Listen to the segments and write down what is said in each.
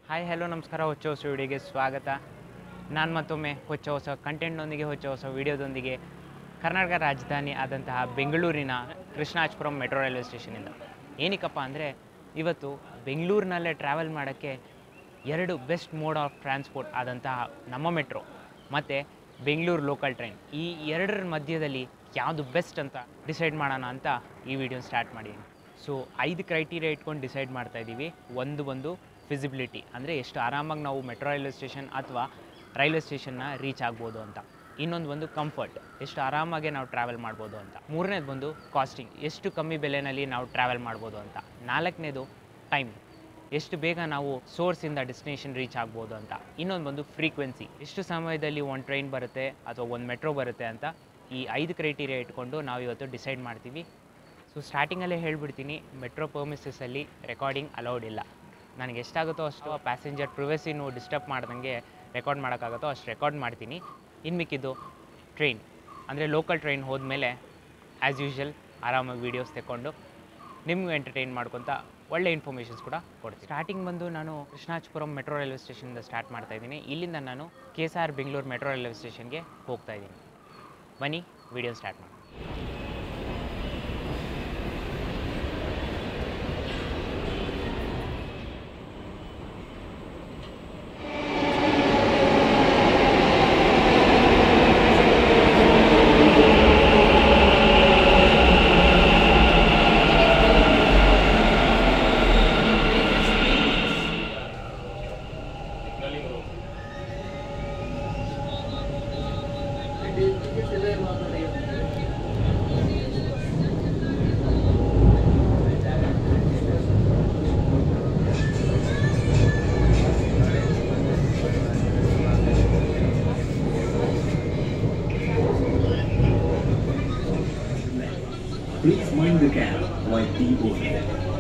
Hi hello ನಮಸ್ಕಾರ ಹೊಚ್ಚ ಹೊಸ ವಿಡಿಯೋಗೆ ಸ್ವಾಗತ ನಾನು ಮತ್ತೊಮ್ಮೆ ಹೊಚ್ಚ ಹೊಸ ಕಂಟೆಂಟ್ನೊಂದಿಗೆ ಹೊಚ್ಚ ಹೊಸ ವಿಡಿಯೋದೊಂದಿಗೆ ಕರ್ನಾಟಕ ರಾಜಧಾನಿ ಆದಂತಹ ಬೆಂಗಳೂರಿನ ಕೃಷ್ಣಾಜಪುರಂ ಮೆಟ್ರೋ ರೈಲ್ವೆ ಸ್ಟೇಷನಿಂದ ಏನಕ್ಕಪ್ಪ ಅಂದರೆ ಇವತ್ತು ಬೆಂಗಳೂರಿನಲ್ಲೇ ಟ್ರಾವೆಲ್ ಮಾಡೋಕ್ಕೆ ಎರಡು ಬೆಸ್ಟ್ ಮೋಡ್ ಆಫ್ ಟ್ರಾನ್ಸ್ಪೋರ್ಟ್ ಆದಂತಹ ನಮ್ಮ ಮೆಟ್ರೋ ಮತ್ತು ಬೆಂಗಳೂರು ಲೋಕಲ್ ಟ್ರೈನ್ ಈ ಎರಡರ ಮಧ್ಯದಲ್ಲಿ ಯಾವುದು ಬೆಸ್ಟ್ ಅಂತ ಡಿಸೈಡ್ ಮಾಡೋಣ ಅಂತ ಈ ವಿಡಿಯೋ ಸ್ಟಾರ್ಟ್ ಮಾಡಿದ್ದೀನಿ ಸೊ ಐದು ಕ್ರೈಟೀರಿಯಾ ಇಟ್ಕೊಂಡು ಡಿಸೈಡ್ ಮಾಡ್ತಾ ಇದ್ದೀವಿ ಒಂದು ಬಂದು ಫಿಸಿಬಿಲಿಟಿ ಅಂದರೆ ಎಷ್ಟು ಆರಾಮಾಗಿ ನಾವು ಮೆಟ್ರೋ ರೈಲ್ವೆ ಸ್ಟೇಷನ್ ಅಥವಾ ರೈಲ್ವೆ ಸ್ಟೇಷನ್ನ ರೀಚ್ ಆಗ್ಬೋದು ಅಂತ ಇನ್ನೊಂದು ಒಂದು ಕಂಫರ್ಟ್ ಎಷ್ಟು ಆರಾಮಾಗಿ ನಾವು ಟ್ರಾವೆಲ್ ಮಾಡ್ಬೋದು ಅಂತ ಮೂರನೇದು ಬಂದು ಕಾಸ್ಟಿಂಗ್ ಎಷ್ಟು ಕಮ್ಮಿ ಬೆಲೆಯಲ್ಲಿ ನಾವು ಟ್ರಾವೆಲ್ ಮಾಡ್ಬೋದು ಅಂತ ನಾಲ್ಕನೇದು ಟೈಮ್ ಎಷ್ಟು ಬೇಗ ನಾವು ಸೋರ್ಸಿಂದ ಡೆಸ್ಟಿನೇಷನ್ ರೀಚ್ ಆಗ್ಬೋದು ಅಂತ ಇನ್ನೊಂದು ಬಂದು ಫ್ರೀಕ್ವೆನ್ಸಿ ಎಷ್ಟು ಸಮಯದಲ್ಲಿ ಒಂದು ಟ್ರೈನ್ ಬರುತ್ತೆ ಅಥವಾ ಒಂದು ಮೆಟ್ರೋ ಬರುತ್ತೆ ಅಂತ ಈ ಐದು ಕ್ರೈಟೀರಿಯಾ ಇಟ್ಕೊಂಡು ನಾವು ಇವತ್ತು ಡಿಸೈಡ್ ಮಾಡ್ತೀವಿ ಸೊ ಸ್ಟಾರ್ಟಿಂಗಲ್ಲೇ ಹೇಳ್ಬಿಡ್ತೀನಿ ಮೆಟ್ರೋ ಪರ್ಮಿಸಸ್ಸಲ್ಲಿ ರೆಕಾರ್ಡಿಂಗ್ ಅಲೌಡ್ ಇಲ್ಲ ನನಗೆ ಎಷ್ಟಾಗುತ್ತೋ ಅಷ್ಟು ಪ್ಯಾಸೆಂಜರ್ ಪ್ರಿವಸಿನೂ ಡಿಸ್ಟರ್ಬ್ ಮಾಡ್ದಂಗೆ ರೆಕಾರ್ಡ್ ಮಾಡೋಕ್ಕಾಗುತ್ತೋ ಅಷ್ಟು ರೆಕಾರ್ಡ್ ಮಾಡ್ತೀನಿ ಇನ್ನು ಮಿಕ್ಕಿದ್ದು ಟ್ರೈನ್ ಅಂದರೆ ಲೋಕಲ್ ಟ್ರೈನ್ ಹೋದ್ಮೇಲೆ ಆ್ಯಸ್ ಯೂಶುವಲ್ ಆರಾಮಾಗಿ ವೀಡಿಯೋಸ್ ತೆಕ್ಕೊಂಡು ನಿಮ್ಗೆ ಎಂಟರ್ಟೈನ್ ಮಾಡ್ಕೊತ ಒಳ್ಳೆ ಇನ್ಫಾರ್ಮೇಷನ್ಸ್ ಕೂಡ ಕೊಡ್ತೀನಿ ಸ್ಟಾರ್ಟಿಂಗ್ ಬಂದು ನಾನು ಕೃಷ್ಣಾಜಪುರಂ ಮೆಟ್ರೋ ರೈಲ್ವೆ ಸ್ಟೇಷನಿಂದ ಸ್ಟಾರ್ಟ್ ಮಾಡ್ತಾ ಇದ್ದೀನಿ ಇಲ್ಲಿಂದ ನಾನು K S R Bengaluru metro railway ಸ್ಟೇಷನ್ಗೆ ಹೋಗ್ತಾ ಇದ್ದೀನಿ ಬನ್ನಿ ವಿಡಿಯೋ ಸ್ಟಾರ್ಟ್ ಮಾಡಿ Please mind the gap while deboarding.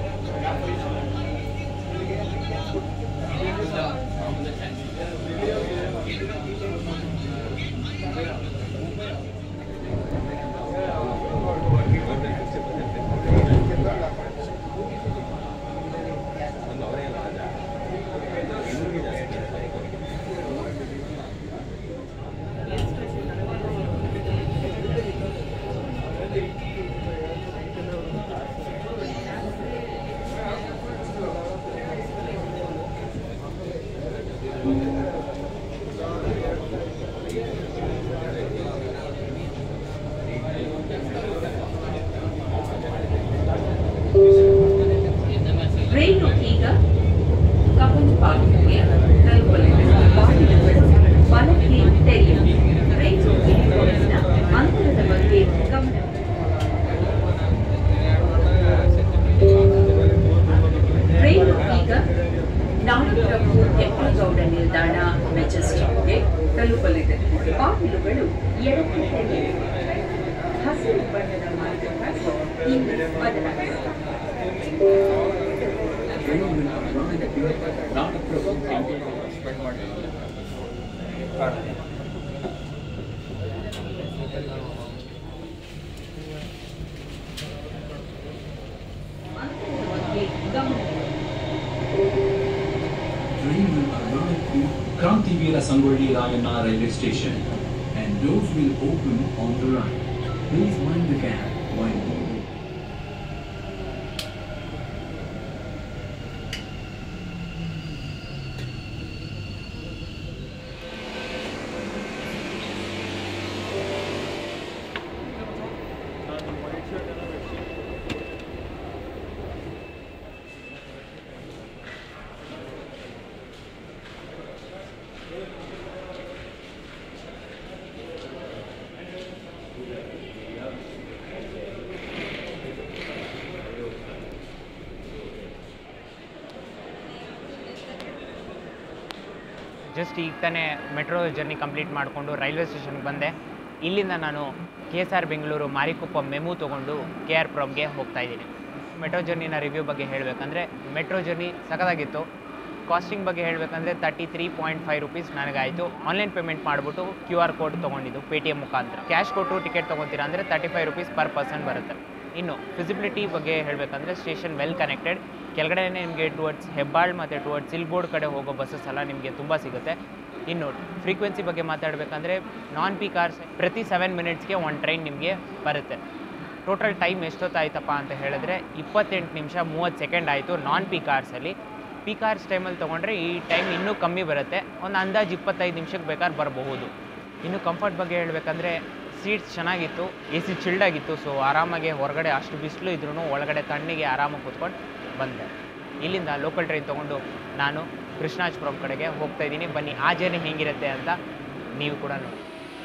ರೈಲು ಈಗ ಕಬ್ಬನ್ ಪಾರ್ಕ್ಗೆ ತಲುಪಲಿದೆ ಬಾಗಿಲುಗಳು ಬಲಕ್ಕೆ ತೆರೆಯಿರಿ ರೈಲು ಇಳಿಯುವವರೆಗಿನ ಅಂತರದ ಬಗ್ಗೆ ಗಮನ ರೈಲು ಈಗ ನಾಡಪ್ರಭು ಕೆಂಪೇಗೌಡ ನಿಲ್ದಾಣ ಮೆಜೆಸ್ಟಿಕ್ಗೆ ತಲುಪಲಿದೆ ಬಾಗಿಲುಗಳು ಎಡಕ್ಕೆ ತೆರೆಯಿರಿ ಹಸಿರು ಬಣ್ಣದ ಮಾರ್ಗವನ್ನು ಇಲ್ಲಿ ಬದಲಾಯಿಸಿ Train will arrive at Nagapur Temple. ಅಂತರದ ಬಗ್ಗೆ ಗಮನ Train will arrive to Krantivira Sangolli Rayana railway station and doors will open on the right. Please mind the gap while deboarding. Just ಈಗ ತಾನೇ ಮೆಟ್ರೋ ಜರ್ನಿ ಕಂಪ್ಲೀಟ್ ಮಾಡಿಕೊಂಡು railway ಸ್ಟೇಷನ್ಗೆ ಬಂದೆ ಇಲ್ಲಿಂದ ನಾನು K S R Bengaluru Marikuppam MEMU ತೊಗೊಂಡು K R ಪುರಮ್ಗೆ ಹೋಗ್ತಾ ಇದ್ದೀನಿ ಮೆಟ್ರೋ ಜರ್ನಿನ ರಿವ್ಯೂ ಬಗ್ಗೆ ಹೇಳಬೇಕಂದ್ರೆ ಮೆಟ್ರೋ ಜರ್ನಿ ಸಖತ್ತಾಗಿತ್ತು ಕಾಸ್ಟಿಂಗ್ ಬಗ್ಗೆ ಹೇಳಬೇಕಂದ್ರೆ thirty three point five rupees ನನಗಾಯಿತು ಆನ್ಲೈನ್ ಪೇಮೆಂಟ್ ಮಾಡಿಬಿಟ್ಟು ಕ್ಯೂ ಆರ್ ಕೋಡ್ ತೊಗೊಂಡಿದ್ದು ಪೇ ಟಿ ಎಮ್ ಮುಖಾಂತರ ಕ್ಯಾಶ್ ಕೊಟ್ಟು ಟಿಕೆಟ್ ತೊಗೊತೀರಾ ಅಂದರೆ thirty five rupees per person ಬರುತ್ತೆ ಇನ್ನು ಫಿಸಿಬಿಲಿಟಿ ಬಗ್ಗೆ ಹೇಳಬೇಕಂದ್ರೆ ಸ್ಟೇಷನ್ ವೆಲ್ ಕನೆಕ್ಟೆಡ್ ಕೆಳಗಡೆ ನಿಮಗೆ ಟುವರ್ಡ್ಸ್ ಹೆಬ್ಬಾಳ್ ಮತ್ತು ಟುವರ್ಡ್ಸ್ ಸಿಲ್ಗೋಡ್ ಕಡೆ ಹೋಗೋ ಬಸ್ಸಸ್ ಎಲ್ಲ ನಿಮಗೆ ತುಂಬ ಸಿಗುತ್ತೆ ಇನ್ನು ಫ್ರೀಕ್ವೆನ್ಸಿ ಬಗ್ಗೆ ಮಾತಾಡಬೇಕಂದ್ರೆ ನಾನ್ ಪೀಕ್ ಅವರ್ಸ್ ಪ್ರತಿ ಸೆವೆನ್ ಮಿನಿಟ್ಸ್ಗೆ ಒಂದು ಟ್ರೈನ್ ನಿಮಗೆ ಬರುತ್ತೆ ಟೋಟಲ್ ಟೈಮ್ ಎಷ್ಟೊತ್ತಾಯ್ತಪ್ಪ ಅಂತ ಹೇಳಿದ್ರೆ ಇಪ್ಪತ್ತೆಂಟು ನಿಮಿಷ ಮೂವತ್ತು ಸೆಕೆಂಡ್ ಆಯಿತು ನಾನ್ ಪೀಕ್ ಅವರ್ಸಲ್ಲಿ ಪೀಕ್ ಅವರ್ಸ್ ಟೈಮಲ್ಲಿ ತೊಗೊಂಡ್ರೆ ಈ ಟೈಮ್ ಇನ್ನೂ ಕಮ್ಮಿ ಬರುತ್ತೆ ಒಂದು ಅಂದಾಜು ಇಪ್ಪತ್ತೈದು ನಿಮಿಷಕ್ಕೆ ಬೇಕಾದ್ರೆ ಬರಬಹುದು ಇನ್ನು ಕಂಫರ್ಟ್ ಬಗ್ಗೆ ಹೇಳಬೇಕಂದ್ರೆ ಸೀಟ್ಸ್ ಚೆನ್ನಾಗಿತ್ತು ಎ ಸಿ ಚಿಲ್ಡ್ ಆಗಿತ್ತು ಸೊ ಆರಾಮಾಗಿ ಹೊರಗಡೆ ಅಷ್ಟು ಬಿಸಿಲು ಇದ್ರೂ ಒಳಗಡೆ ತಣ್ಣಗೆ ಆರಾಮಾಗಿ ಕೂತ್ಕೊಂಡು ಬಂದೆ ಇಲ್ಲಿಂದ ಲೋಕಲ್ ಟ್ರೈನ್ ತೊಗೊಂಡು ನಾನು ಕೃಷ್ಣಾಜಪುರಂ ಕಡೆಗೆ ಹೋಗ್ತಾ ಇದ್ದೀನಿ ಬನ್ನಿ ಆ ಜರ್ನಿ ಹೇಗಿರುತ್ತೆ ಅಂತ ನೀವು ಕೂಡ ನೋಡಿ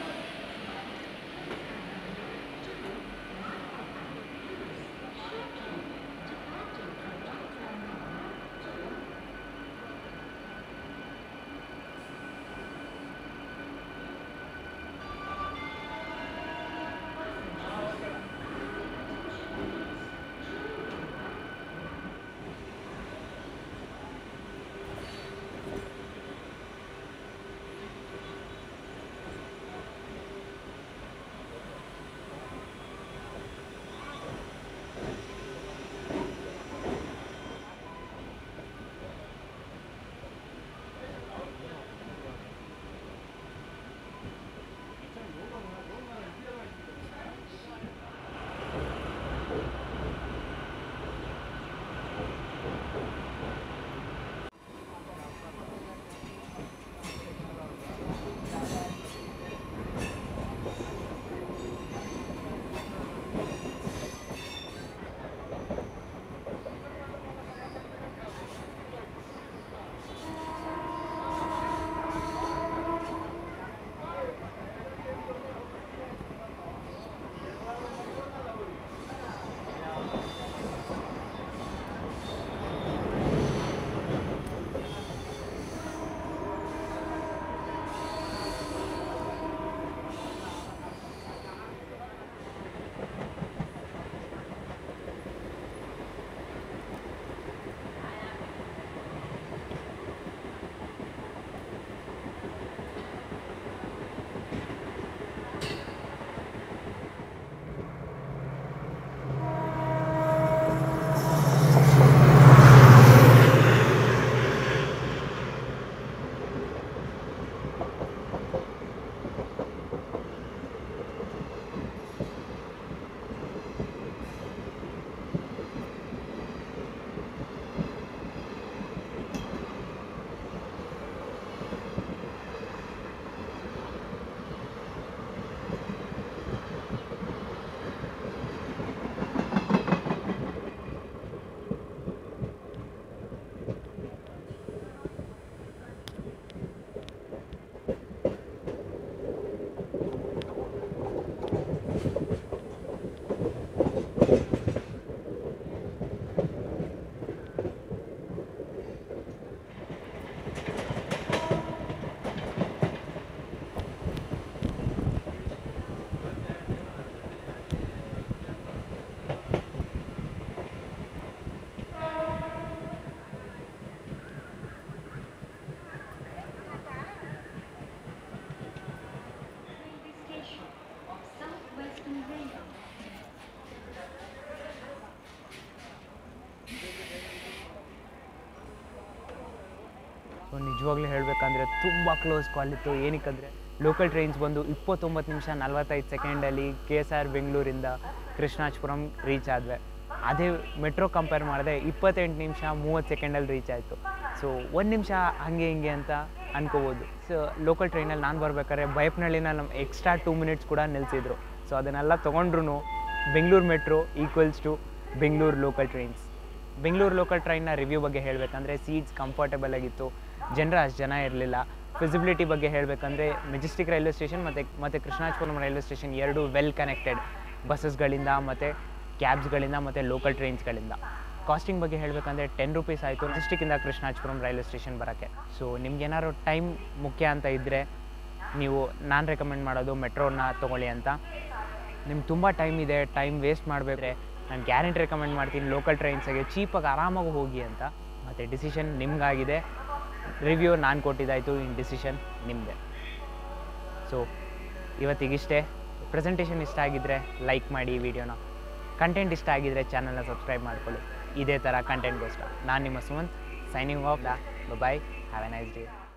ಸೊ ನಿಜವಾಗ್ಲೂ ಹೇಳಬೇಕಂದ್ರೆ ತುಂಬ ಕ್ಲೋಸ್ ಕಾಲ್ ಇತ್ತು ಏನಕ್ಕಂದರೆ ಲೋಕಲ್ ಟ್ರೈನ್ಸ್ ಬಂದು ಇಪ್ಪತ್ತೊಂಬತ್ತು ನಿಮಿಷ ನಲ್ವತ್ತೈದು ಸೆಕೆಂಡಲ್ಲಿ ಕೆ ಎಸ್ ಆರ್ ಬೆಂಗಳೂರಿಂದ ಕೃಷ್ಣಾಜಪುರಂ ರೀಚ್ ಆದ್ವಿ ಅದೇ ಮೆಟ್ರೋ ಕಂಪೇರ್ ಮಾಡಿದೆ ಇಪ್ಪತ್ತೆಂಟು ನಿಮಿಷ ಮೂವತ್ತು ಸೆಕೆಂಡಲ್ಲಿ ರೀಚ್ ಆಯಿತು ಸೊ ಒಂದು ನಿಮಿಷ ಹಂಗೆ ಹಿಂಗೆ ಅಂತ ಅನ್ಕೋಬೋದು ಸೊ ಲೋಕಲ್ ಟ್ರೈನಲ್ಲಿ ನಾನು ಬರ್ಬೇಕಾದ್ರೆ ಬೈಪ್ನಳ್ಳಿನ ನಮ್ಮ ಎಕ್ಸ್ಟ್ರಾ ಟೂ ಮಿನಿಟ್ಸ್ ಕೂಡ ನಿಲ್ಲಿಸಿದ್ರು ಸೊ ಅದನ್ನೆಲ್ಲ ತೊಗೊಂಡ್ರು Bengaluru metro equals to Bengaluru local trains Bengaluru local ಟ್ರೈನ್ನ ರಿವ್ಯೂ ಬಗ್ಗೆ ಹೇಳಬೇಕಂದ್ರೆ ಸೀಟ್ಸ್ ಕಂಫರ್ಟಬಲ್ ಆಗಿತ್ತು ಜನರ ಅಷ್ಟು ಜನ ಇರಲಿಲ್ಲ ಫಿಸಿಬಿಲಿಟಿ ಬಗ್ಗೆ ಹೇಳಬೇಕಂದ್ರೆ ಮೆಜೆಸ್ಟಿಕ್ ರೈಲ್ವೆ ಸ್ಟೇಷನ್ ಮತ್ತು ಮತ್ತು ಕೃಷ್ಣಾಜಪುರಂ ರೈಲ್ವೆ ಸ್ಟೇಷನ್ ಎರಡು ವೆಲ್ ಕನೆಕ್ಟೆಡ್ ಬಸ್ಸಸ್ಗಳಿಂದ ಮತ್ತು ಕ್ಯಾಬ್ಸ್ಗಳಿಂದ ಮತ್ತು ಲೋಕಲ್ ಟ್ರೈನ್ಸ್ಗಳಿಂದ ಕಾಸ್ಟಿಂಗ್ ಬಗ್ಗೆ ಹೇಳಬೇಕಂದ್ರೆ ಟೆನ್ ರುಪೀಸ್ ಆಯಿತು ಮೆಜೆಸ್ಟಿಕ್ಕಿಂದ ಕೃಷ್ಣಾಜಪುರಂ ರೈಲ್ವೆ ಸ್ಟೇಷನ್ ಬರೋಕ್ಕೆ ಸೊ ನಿಮ್ಗೇನಾದ್ರು ಟೈಮ್ ಮುಖ್ಯ ಅಂತ ಇದ್ದರೆ ನೀವು ನಾನು ರೆಕಮೆಂಡ್ ಮಾಡೋದು ಮೆಟ್ರೋನ ತೊಗೊಳ್ಳಿ ಅಂತ ನಿಮ್ಗೆ ತುಂಬ ಟೈಮ್ ಇದೆ ಟೈಮ್ ವೇಸ್ಟ್ ಮಾಡಬೇಕ್ರೆ ನಾನು ಗ್ಯಾರಂಟಿ ರೆಕಮೆಂಡ್ ಮಾಡ್ತೀನಿ ಲೋಕಲ್ ಟ್ರೈನ್ಸಾಗೆ ಚೀಪಾಗಿ ಆರಾಮಾಗಿ ಹೋಗಿ ಅಂತ ಮತ್ತು ಡಿಸಿಷನ್ ನಿಮ್ಗಾಗಿದೆ ರಿವ್ಯೂ ನಾನು ಕೊಟ್ಟಿದ್ದಾಯಿತು ಇನ್ ಡಿಸಿಷನ್ ನಿಮ್ಮದೇ ಸೊ ಇವತ್ತಿಗಿಷ್ಟೇ ಪ್ರೆಸೆಂಟೇಷನ್ ಇಷ್ಟ ಆಗಿದ್ದರೆ ಲೈಕ್ ಮಾಡಿ ಈ ವಿಡಿಯೋನ ಕಂಟೆಂಟ್ ಇಷ್ಟ ಆಗಿದ್ದರೆ ಚಾನಲ್ನ ಸಬ್ಸ್ಕ್ರೈಬ್ ಮಾಡ್ಕೊಳ್ಳಿ ಇದೇ ಥರ ಕಂಟೆಂಟ್ಗೋಸ್ಕರ ನಾನು ನಿಮ್ಮ Sumanth signing off the bye have a nice day